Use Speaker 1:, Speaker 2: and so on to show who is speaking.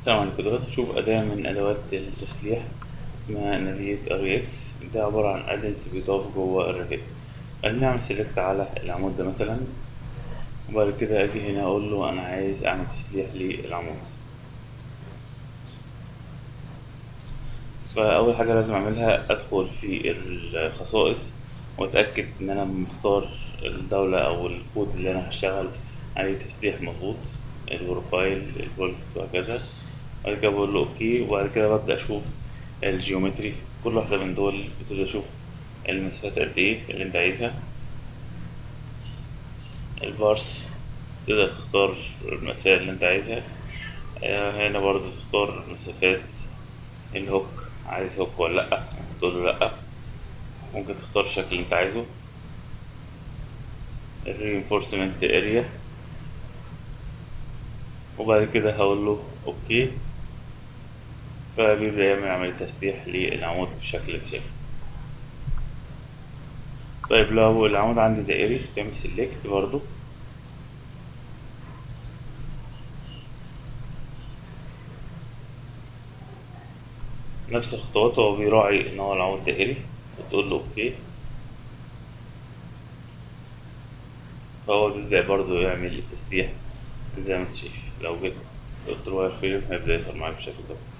Speaker 1: السلام عليكم دلوقتي هنشوف أداة من أدوات التسليح اسمها نافيجيت ار اكس ده عبارة عن ادنس بيضاف جوه الريفت نعمل سيلكت على العمود ده مثلا وبعد كده اجي هنا اقول له انا عايز اعمل تسليح للعمود فاول حاجة لازم اعملها ادخل في الخصائص واتأكد ان انا مختار الدولة او الكود اللي انا هشتغل عليه تسليح مظبوط البروفايل البوليتكس وهكذا بعد كده بقول له اوكي وبعد كده ببدأ اشوف الجيومتري كل واحدة من دول بتبدأ اشوف المسافات قد ايه اللي انت عايزها البارس تقدر تختار المسافات اللي انت عايزها آه، هنا برضو تختار مسافات الهوك عايز هوك ولا لأ تقول له لأ ممكن تختار الشكل اللي انت عايزه الرينفورسمنت اريا وبعد كده هقول له اوكي فبيبدأ يعمل عملية تسليح للعمود بالشكل اللي انت شايفه طيب لو العمود عندي دائري تعمل سيلكت برضو نفس الخطوات هو بيراعي ان هو العمود دائري وتقول له اوكي فهو بيبدأ برضو يعمل التسليح زي ما انت شايف لو جيت قلت له واير فريم هيبدأ يظهر معاك بالشكل ده